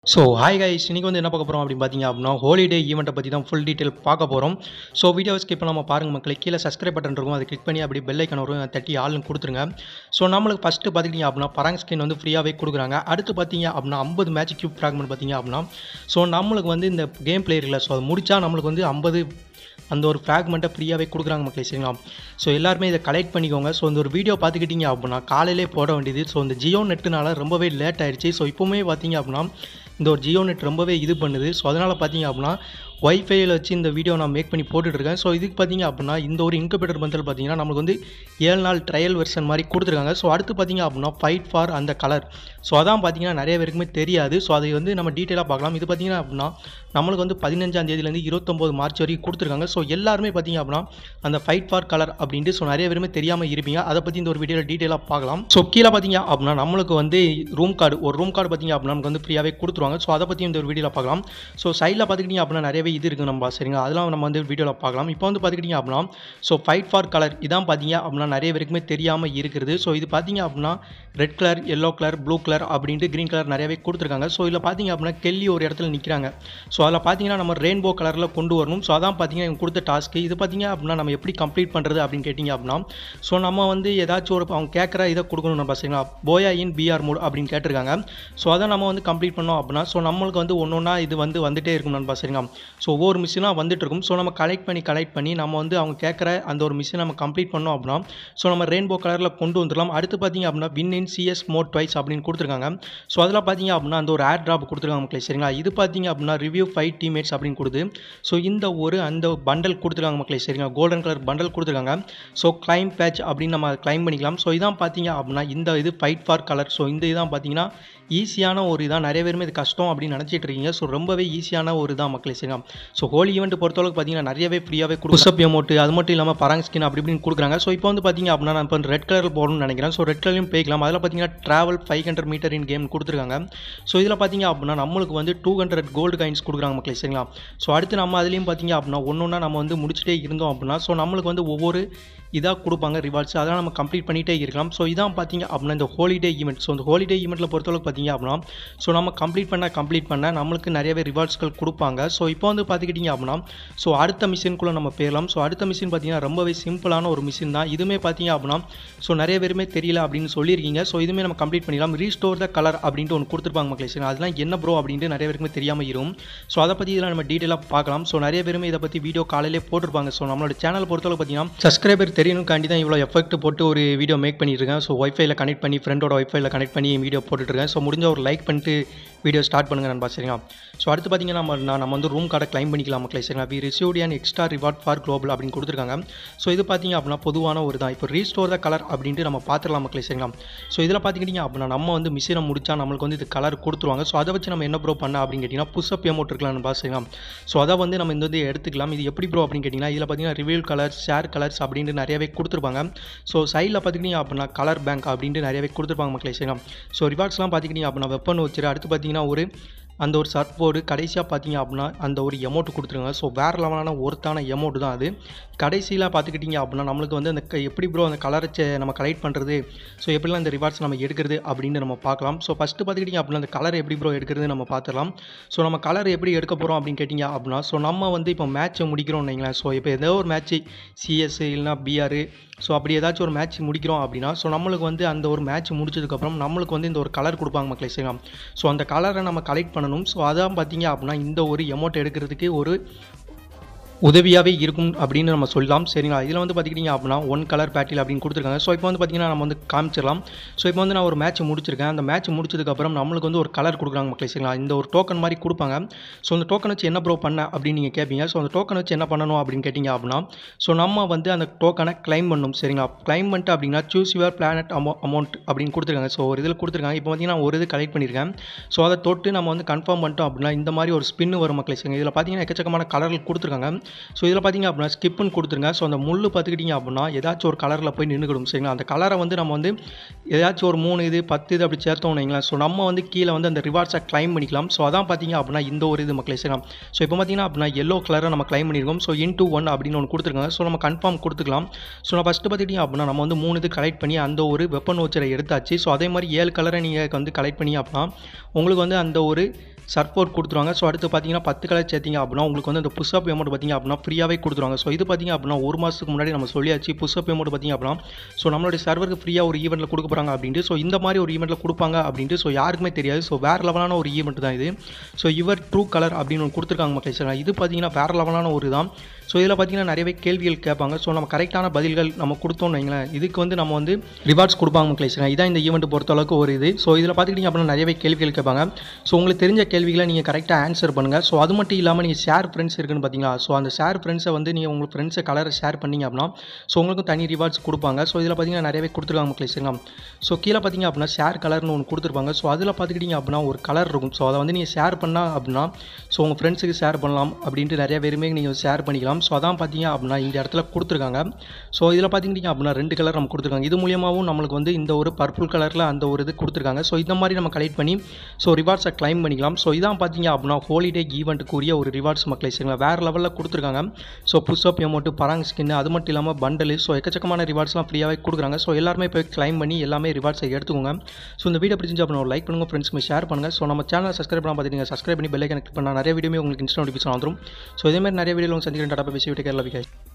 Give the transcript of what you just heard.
so hi guys இன்னைக்கு வந்து என்ன பார்க்க போகிறோம் அப்படின்னு பார்த்தீங்க அப்படின்னா ஹோலிடே ஈவெண்ட்டை பற்றி தான் ஃபுல் டீட்டெயில் பார்க்க போகிறோம் ஸோ வீடியோ ஸ்கிப் பண்ணாமல் பாருங்க மக்களை கீழே சப்ஸ்கிரைப் பட்டன் இருக்கும் அதை கிளிக் பண்ணி அப்படி பெல் ஐக்கன் வரும் அதை தட்டி ஆள்னு கொடுத்துருங்க ஸோ நம்மளுக்கு ஃபஸ்ட்டு பார்த்துக்கிட்டீங்க அப்படின்னா பராங் ஸ்கின் வந்து ஃப்ரீயாகவே கொடுக்குறாங்க அடுத்து பார்த்தீங்க அப்படின்னா ஐம்பது மேட்ச் கியூப் ஃப்ராக்மெண்ட் பார்த்தீங்க அப்படின்னா ஸோ நம்மளுக்கு வந்து இந்த கேம் பிளேயர் இல்லை ஸோ அது முடிச்சா நம்மளுக்கு வந்து ஐம்பது அந்த ஒரு ஃப்ராக்மெண்ட்டை ஃப்ரீயாகவே கொடுக்குறாங்க மக்களே சரிங்களா ஸோ எல்லாருமே இதை கலெக்ட் பண்ணிக்கோங்க ஸோ இந்த ஒரு வீடியோ பார்த்துக்கிட்டிங்க அப்படின்னா காலையிலே போட வேண்டியது ஸோ இந்த ஜியோ நெட்டுனால ரொம்பவே லேட் ஆயிடுச்சு ஸோ இப்போவுமே பார்த்தீங்க அப்படின்னா இந்த ஒரு ஜியோ நெட் ரொம்பவே இது பண்ணுது ஸோ அதனால் பார்த்தீங்க அப்படின்னா ஒய்ஃபையில் வச்சு இந்த வீடியோ நான் மேக் பண்ணி போட்டுட்ருக்கேன் ஸோ இதுக்கு பார்த்தீங்க அப்படின்னா இந்த ஒரு இன்குபேட்டர் பந்தல் பார்த்தீங்கன்னா நமக்கு வந்து ஏழு நாள் ட்ரையல் வெர்ஷன் மாதிரி கொடுத்துருக்காங்க ஸோ அடுத்து பார்த்தீங்க அப்படின்னா ஃபைட் ஃபார் அந்த கலர் ஸோ அதான் பார்த்தீங்கன்னா நிறைய பேருக்குமே தெரியாது ஸோ அதை வந்து நம்ம டீட்டெயிலாக பார்க்கலாம் இது பார்த்தீங்கன்னா அப்படின்னா நம்மளுக்கு வந்து பதினஞ்சாம் தேதியிலேருந்து இருபத்தொம்போது மார்ச் வரைக்கும் கொடுத்துருக்காங்க ஸோ எல்லாருமே பார்த்தீங்க அப்படின்னா அந்த ஃபைட் ஃபார் கலர் அப்படின்ட்டு ஸோ நிறைய பேருமே தெரியாமல் இருப்பீங்க அதை பற்றி இந்த ஒரு வீடியோவில் டீட்டெயிலாக பார்க்கலாம் ஸோ கீழே பார்த்தீங்க அப்படின்னா நம்மளுக்கு வந்து ரூம் கார்டு ஒரு ரூம் கார்டு பார்த்தீங்க அப்படின்னா நமக்கு வந்து ஃப்ரீயாகவே கொடுத்துருவாங்க ஸோ அதை பற்றி இந்த ஒரு வீடியோவில் பார்க்கலாம் ஸோ சைடில் பார்த்துக்கிட்டிங்க அப்படின்னா நிறையவே இது இருக்குது நம்ம சரிங்களா அதெல்லாம் நம்ம வந்து வீடியோவில் பார்க்கலாம் இப்போ வந்து பார்த்துக்கிட்டிங்க அப்படின்னா ஸோ ஃபைட் ஃபார் கலர் இதான் பார்த்தீங்க அப்படின்னா நிறைய பேருக்குமே தெரியாமல் இருக்கிறது ஸோ இது பார்த்தீங்க அப்படின்னா red colour yellow colour blue colour அப்படின்ட்டு க்ரீன் கலர் நிறையவே கொடுத்துருக்காங்க ஸோ இதில் பார்த்தீங்க அப்படின்னா கெல்லி ஒரு இடத்துல நிற்கிறாங்க ஸோ அதில் பார்த்தீங்கன்னா நம்ம ரெயின்போ கலரில் கொண்டு வரணும் ஸோ அதான் பார்த்தீங்கன்னா எனக்கு கொடுத்த டாஸ்க்கு இது பார்த்தீங்க அப்படின்னா நம்ம எப்படி கம்ப்ளீட் பண்ணுறது அப்படின்னு கேட்டிங்க அப்படின்னா ஸோ நம்ம வந்து ஏதாச்சும் ஒரு அவங்க கேட்குற இதை கொடுக்கணும் நம்ம சரிங்களா போயா இன் பிஆர் மோட் அப்படின்னு கேட்டிருக்காங்க ஸோ அதை நம்ம வந்து கம்ப்ளீட் பண்ணோம் அப்படின்னா ஸோ நம்மளுக்கு வந்து ஒன்று ஒன்றா இது வந்து வந்துட்டே இருக்கும் நண்பா சரிங்களா ஸோ ஒவ்வொரு மிஷினாக வந்துட்டு இருக்கும் ஸோ நம்ம கலெக்ட் பண்ணி கலெக்ட் பண்ணி நம்ம வந்து அவங்க கேட்குற அந்த ஒரு மிஷினை நம்ம கம்ப்ளீட் பண்ணோம் அப்படின்னா ஸோ நம்ம ரெயின்போ கலரில் கொண்டு வந்துடலாம் அடுத்து பார்த்தீங்க அப்படின்னா win in CS mode twice அப்படின்னு கொடுத்துருக்காங்க ஸோ அதில் பார்த்தீங்க அப்படின்னா அந்த ஒரு ஏர் ட்ராப் கொடுத்துருக்காங்க மக்களே சரிங்களா இது பார்த்தீங்க அப்படின்னா ரிவ்யூ ஃபைவ் டீமேட்ஸ் அப்படின்னு கொடுத்து ஸோ இந்த ஒரு அந்த பண்டல் கொடுத்துருக்காங்க மக்களே சரிங்களா கோல்டன் கலர் பண்டல் கொடுத்துருக்காங்க ஸோ கிளைம் பேட்ச் அப்படின்னு நம்ம கிளைம் பண்ணிக்கலாம் ஸோ இதான் பார்த்தீங்க அப்படின்னா இந்த இது ஃபைட் ஃபார் கலர் ஸோ இந்த இதான் பார்த்தீங்கன்னா ஈஸியான ஒரு இதான் நிறைய பேருமே இது கஷ்டம் அப்படின்னு நினச்சிட்டு இருக்கீங்க ஸோ ரொம்பவே ஈஸியான ஒரு இதான் மக்களே சரிங்களா ஸோ ஹோலி ஈவெண்ட் பொறுத்தளவுக்கு பார்த்தீங்கன்னா நிறையவே ஃப்ரீயாகவே புஷப் எமௌண்ட் அது மட்டும் இல்லாமல் பராங் ஸ்கின் அப்படி இப்படின்னு கொடுக்குறாங்க ஸோ இப்போ வந்து பார்த்தீங்க அப்படின்னா நான் இப்போ ரெட் கலர் போகணும்னு நினைக்கிறேன் ஸோ ரெட் கலர்லையும் போய்க்கலாம் அதில் பார்த்தீங்கன்னா travel five hundred metre in game கொடுத்துருக்காங்க ஸோ இதில் பார்த்தீங்க அப்படின்னா நம்மளுக்கு வந்து டூ ஹண்ட்ரட் கோல்டு காயின்ஸ் கொடுக்குறாங்க மக்களே சரிங்களா ஸோ அடுத்து நம்ம அதுலேயும் பார்த்தீங்க அப்படின்னா ஒன்று ஒன்றா நம்ம வந்து முடிச்சுட்டே இருந்தோம் அப்படின்னா ஸோ நம்மளுக்கு வந்து ஒவ்வொரு இதாக கொடுப்பாங்க ரிவார்ட்ஸ் அதெல்லாம் நம்ம கம்ப்ளீட் பண்ணிகிட்டே இருக்கலாம் ஸோ இதான் பார்த்தீங்க அப்படின்னா இந்த ஹோலிடே ஈவெண்ட் ஸோ இந்த ஹோலிடே ஈவெண்ட்டில் பொறுத்தளவுக்கு பார்த்தீங்க அப்படின்னா ஸோ நம்ம கம்ப்ளீட் பண்ண கம்ப்ளீட் பண்ண நம்மளுக்கு நிறையவே ரிவார்ட்ஸ்கள் கொடுப்பாங்க ஸோ இப்போ வந்து பார்த்துக்கிட்டிங்க அப்படின்னா ஸோ அடுத்த மிஷினுக்குள்ளே நம்ம போயிடலாம் ஸோ அடுத்த மிஷின் பார்த்தீங்கன்னா ரொம்பவே சிம்பிளான ஒரு மிஷின் தான் இதுவுமே பார்த்தீங்க அப்படின்னா ஸோ நிறைய பேருமே தெரியல அப்படின்னு சொல்லியிருக்கீங்க ஸோ இதுவுமே நம்ம கம்ப்ளீட் பண்ணிடலாம் ரீஸ்டோர் த கலர் அப்படின்ட்டு ஒன்று கொடுத்துருப்பாங்க மக்களே சரி அதெல்லாம் என்ன ப்ரோ அப்படின்ட்டு நிறைய பேருக்குமே தெரியாமல் இருக்கும் ஸோ அதை பற்றி இதெல்லாம் நம்ம டீட்டெயிலாக பார்க்கலாம் ஸோ நிறைய பேருமே இதை பற்றி வீடியோ காலையிலே போட்டிருப்பாங்க ஸோ நம்மளோட சேனல் பொறுத்தளவு பார்த்தீங்கன்னா சப்ஸ்கிரைபர் தெரியணுக்காண்டி தான் இவ்வளோ எஃபெக்ட் போட்டு ஒரு வீடியோ மேக் பண்ணியிருக்கேன் ஸோ ஒய்ஃபைல கனெக்ட் பண்ணி ஃப்ரெண்டோட ஒய்ஃபைல கனெக்ட் பண்ணி வீடியோ போட்டுட்ருக்கேன் ஸோ முடிஞ்ச ஒரு லைக் பண்ணிட்டு வீடியோ ஸ்டார்ட் பண்ணுங்கள் நண்பா சரிங்களா ஸோ அடுத்து பார்த்தீங்கன்னா நம்ம நான் நம்ம வந்து ரூம் கார்டை கிளைம் பண்ணிக்கலாம் மக்களே சரிங்களா we received and extra reward for global அப்படின்னு கொடுத்துருக்காங்க ஸோ இது பார்த்தீங்க அப்படின்னா பொதுவான ஒரு தான் இப்போ ரீஸ்டோர் த கலர் அப்படின்ட்டு நம்ம பார்த்துடலாம் மக்களே சரிங்களா ஸோ இதில் பார்த்துக்கிட்டிங்க அப்படின்னா நம்ம வந்து மிஷினை முடிச்சா நம்மளுக்கு வந்து இது கலர் கொடுத்துருவாங்க ஸோ அதை வச்சு நம்ம என்ன ப்ரோ பண்ண அப்படின்னு கேட்டிங்கன்னா புஷ்அப் எமௌண்ட் இருக்கலாம் நண்பா சரிங்களா ஸோ அதை வந்து நம்ம இந்த வந்து எடுத்துக்கலாம் இது எப்படி ப்ரோ அப்படின்னு கேட்டிங்கன்னா இதில் பார்த்தீங்கன்னா ரிவீல் கலர்ஸ் ஷேர் கலர்ஸ் அப்படின்ட்டு நிறையவே கொடுத்துருப்பாங்க ஸோ சைடில் பார்த்துக்கிட்டிங்க அப்படின்னா கலர் பேங்க் அப்படின்ட்டு நிறையவே கொடுத்துருப்பாங்க மக்களே சரிங்களா ஸோ ரிவார்ட்ஸ்லாம் பார்த்துக்கிட்டிங்க அப்படின்னா வெப்பன் வச்சுரு அடுத்து பார்த்தீங்கன்னா ஒரு அந்த ஒரு சர்ட் போர்டு கடைசியாக பார்த்தீங்க அப்படின்னா அந்த ஒரு எமௌண்ட் கொடுத்துருங்க ஸோ வேறு லெவலான ஒருத்தான எமௌண்ட் தான் அது கடைசியில் பார்த்துக்கிட்டிங்க அப்படின்னா நம்மளுக்கு வந்து அந்த க- எப்படி ப்ரோ அந்த கலரை நம்ம கலெக்ட் பண்ணுறது ஸோ எப்படிலாம் இந்த ரிவார்ட்ஸ் நம்ம எடுக்கிறது அப்படின்னு நம்ம பார்க்கலாம் ஸோ ஃபஸ்ட்டு பார்த்துக்கிட்டிங்க அப்படின்னா அந்த கலர் எப்படி ப்ரோ எடுக்கிறது நம்ம பார்த்துடலாம் ஸோ நம்ம கலர் எப்படி எடுக்க போகிறோம் அப்படின்னு கேட்டிங்க அப்படின்னா ஸோ நம்ம வந்து இப்போ மேட்ச்சை முடிக்கிறோம் வைங்களேன் ஸோ இப்போ ஏதோ ஒரு மேட்ச்சு சிஎஸ் இல்லைனா பிஆர் ஸோ அப்படி ஏதாச்சும் ஒரு மேட்ச் முடிக்கிறோம் அப்படின்னா ஸோ நம்மளுக்கு வந்து அந்த ஒரு மேட்ச் முடிச்சதுக்கப்புறம் நம்மளுக்கு வந்து இந்த ஒரு கலர் கொடுப்பாங்க மக்களே சரிங்களா ஸோ அந்த கலரை நம்ம கலெக்ட் பண்ணணும் ஸோ அதான் பார்த்தீங்க அப்படின்னா இந்த ஒரு எமௌண்ட் எடுக்கிறதுக்கு ஒரு உதவியாகவே இருக்கும் அப்படின்னு நம்ம சொல்லலாம் சரிங்களா இதில் வந்து பார்த்துக்கிட்டிங்க அப்படின்னா ஒன் கலர் பேட்டில் அப்படின்னு கொடுத்துருக்காங்க ஸோ இப்போ வந்து பார்த்திங்கன்னா நம்ம வந்து காமிச்சிடலாம் ஸோ இப்போ வந்து நான் ஒரு மேட்ச் முடிச்சிருக்கேன் அந்த மேட்ச் முடிச்சதுக்கப்புறம் நம்மளுக்கு வந்து ஒரு கலர் கொடுக்குறாங்க மக்களே சரிங்களா இந்த ஒரு டோக்கன் மாதிரி கொடுப்பாங்க ஸோ அந்த டோக்கன் வச்சு என்ன ப்ரோ பண்ண அப்படின்னு நீங்கள் கேட்பீங்க ஸோ அந்த டோக்கன் வச்சு என்ன பண்ணணும் அப்படின்னு கேட்டிங்க அப்படின்னா ஸோ நம்ம வந்து அந்த டோக்கனை கிளைம் பண்ணணும் சரிங்களா கிளைம் பண்ணிட்டு அப்படின்னா சூஸ் யுவர் பிளானட் அமௌ அமௌண்ட் அப்படின்னு கொடுத்துருக்காங்க ஸோ ஒரு இதில் கொடுத்துருக்காங்க இப்போ பார்த்தீங்கன்னா ஒரு இது கலெக்ட் பண்ணியிருக்கேன் ஸோ அதை தொட்டு நம்ம வந்து கன்ஃபார்ம் பண்ணிட்டோம் அப்படின்னா இந்த மாதிரி ஒரு ஸ்பின் வரும் மக்களே சரிங்க இதில் பார்த்தீங்கன்னா எக்கச்சக்கமான கலர்கள் கொடுத்துருக்காங்க ஸோ இதில் பார்த்தீங்க அப்படின்னா ஸ்கிப்புன்னு கொடுத்துருங்க ஸோ அந்த முள் பார்த்துக்கிட்டிங்க அப்படின்னா ஏதாச்சும் ஒரு கலரில் போய் நின்றுக்கிடும் சரிங்களா அந்த கலரை வந்து நம்ம வந்து ஏதாச்சும் ஒரு மூணு இது பத்து இது அப்படி சேர்த்தோம் வைங்களேன் ஸோ நம்ம வந்து கீழே வந்து அந்த ரிவார்ட்ஸை கிளைம் பண்ணிக்கலாம் ஸோ அதான் பார்த்தீங்க அப்படின்னா இந்த ஒரு இது மக்களே சரிங்களா ஸோ இப்போ பார்த்தீங்கன்னா அப்படின்னா எல்லோ கலரை நம்ம கிளைம் பண்ணியிருக்கோம் ஸோ இன் டூ ஒன் அப்படின்னு ஒன்று கொடுத்துருக்காங்க ஸோ நம்ம கன்ஃபார்ம் கொடுத்துக்கலாம் ஸோ நான் ஃபஸ்ட்டு பார்த்துக்கிட்டிங்க அப்படின்னா நம்ம வந்து மூணு இது கலெக்ட் பண்ணி அந்த ஒரு வெப்பன் வச்சரை எடுத்தாச்சு ஸோ அதே மாதிரி ஏழு கலரை நீங்கள் வந்து கலெக்ட் பண்ணி அப்படின்னா உங்களுக்கு வந்து அந்த ஒரு சர்போர்ட் கொடுத்துருவாங்க ஸோ அடுத்து பார்த்தீங்கன்னா பத்து கலர் சேர்த்திங்க அப்படின்னா உங்களுக்கு வந்து அந்த புஷ்அப் அமௌண்ட் பார்த்தீங்க அப்படின்னா ஃப்ரீயாகவே கொடுத்துருவாங்க ஸோ இது பார்த்தீங்க அப்படின்னா ஒரு மாதத்துக்கு முன்னாடி நம்ம சொல்லியாச்சு புஷ்அப் அமௌண்ட் பார்த்தீங்க அப்படின்னா ஸோ நம்மளுடைய சர்வருக்கு ஃப்ரீயாக ஒரு ஈவெண்ட்டில் கொடுக்க போகிறாங்க அப்படின்ட்டு ஸோ இந்த மாதிரி ஒரு ஈவெண்ட்டில் கொடுப்பாங்க அப்படின்ட்டு ஸோ யாருக்குமே தெரியாது ஸோ வேறு லெவலான ஒரு ஈவெண்ட் தான் இது ஸோ இவர் ட்ரூ கலர் அப்படின்னு ஒன்று கொடுத்துருக்காங்க மக்களே சரிங்களா இது பார்த்தீங்கன்னா வேறு லெவலான ஒரு தான் ஸோ இதில் பார்த்தீங்கன்னா நிறையவே கேள்விகள் கேட்பாங்க ஸோ நம்ம கரெக்டான பதில்கள் நம்ம கொடுத்தோம்னு வைங்களேன் இதுக்கு வந்து நம்ம வந்து ரிவார்ட்ஸ் கொடுப்பாங்க மக்களே சரிங்களா இதான் இந்த ஈவெண்ட் பொறுத்த அளவுக்கு ஒரு இது ஸோ இதில் பார்த்துக்கிட்டிங்க அப்படின்னா நிறையவே கேள்விகள் கேட்பாங்க ஸோ உங்களுக்கு தெரிஞ்ச கேள்விகளை நீங்கள் கரெக்டாக ஆன்சர் பண்ணுங்கள் ஸோ அது மட்டும் இல்லாமல் நீங்கள் ஷேர் ஃப்ரெண்ட்ஸ் இருக்குன்னு பார்த்தீங்களா ஸோ அந்த ஷேர் ஃப்ரெண்ட்ஸை வந்து நீங்கள் உங்கள் ஃப்ரெண்ட்ஸை கலரை ஷேர் பண்ணீங்க அப்படின்னா ஸோ உங்களுக்கும் தனி ரிவார்ட்ஸ் கொடுப்பாங்க ஸோ இதில் பார்த்தீங்கன்னா நிறையவே கொடுத்துருக்காங்க மக்களே சரிங்களா ஸோ கீழே பார்த்தீங்க அப்படின்னா ஷேர் கலர்னு ஒன்று கொடுத்துருப்பாங்க ஸோ அதில் பார்த்துக்கிட்டிங்க அப்படின்னா ஒரு கலர் இருக்கும் ஸோ அதை வந்து நீங்கள் ஷேர் பண்ணால் அப்படின்னா ஸோ உங்கள் ஃப்ரெண்ட்ஸுக்கு ஷேர் பண்ணலாம் அப்படின்ட்டு நிறைய பேருமே நீங்கள் ஷேர் பண்ணிக்கலாம் ஸோ அதான் பார்த்தீங்க அப்படின்னா இந்த இடத்துல கொடுத்துருக்காங்க ஸோ இதில் பார்த்துக்கிட்டிங்க அப்படின்னா ரெண்டு கலர் நம்ம கொடுத்துருக்காங்க இது மூலியமாகவும் நம்மளுக்கு வந்து இந்த ஒரு பர்பிள் கலரில் அந்த ஒரு இது கொடுத்துருக்காங்க ஸோ இந்த மாதிரி நம்ம கலெக்ட் பண்ணி ஸோ ரிவார்ட்ஸை கிளைம் பண்ணிக்கலாம் ஸோ இதான் பார்த்தீங்க அப்படின்னா ஹோலிடே ஈவெண்ட்டுக்குரிய ஒரு ரிவார்ட்ஸ் மக்களை சரிங்களா வேறு லெவலில் கொடுத்துருக்காங்க ஸோ புஷ்அப் எமௌண்ட்டு பராங் ஸ்கின் அது மட்டும் இல்லாமல் பண்டலு ஸோ எக்கச்சக்கமான ரிவார்ட்ஸ்லாம் ஃப்ரீயாகவே கொடுக்குறாங்க ஸோ எல்லாருமே போய் கிளைம் பண்ணி எல்லாமே ரிவார்ட்ஸை எடுத்துக்கோங்க ஸோ இந்த வீடியோ பிடிச்சி அப்படின்னா லைக் பண்ணுங்கள் ஃப்ரெண்ட்ஸ்க்கு ஷேர் பண்ணுங்கள் ஸோ நம்ம சேனல் சப்ஸ்கிரைப் பண்ணால் பார்த்துட்டீங்க சப்ஸ்கிரைப் பண்ணி பெல்லை கனெக்ட் பண்ணால் நிறைய வீடியோ உங்களுக்கு இன்ஸ்டா நோட்டிஃபிகேஷன் வந்துடும் ஸோ இதே மாதிரி நிறைய வீடியோ உங்களுக்கு சந்திக்கிறேன் டாடா பேசி விட்டு கேரளா விகாஷ்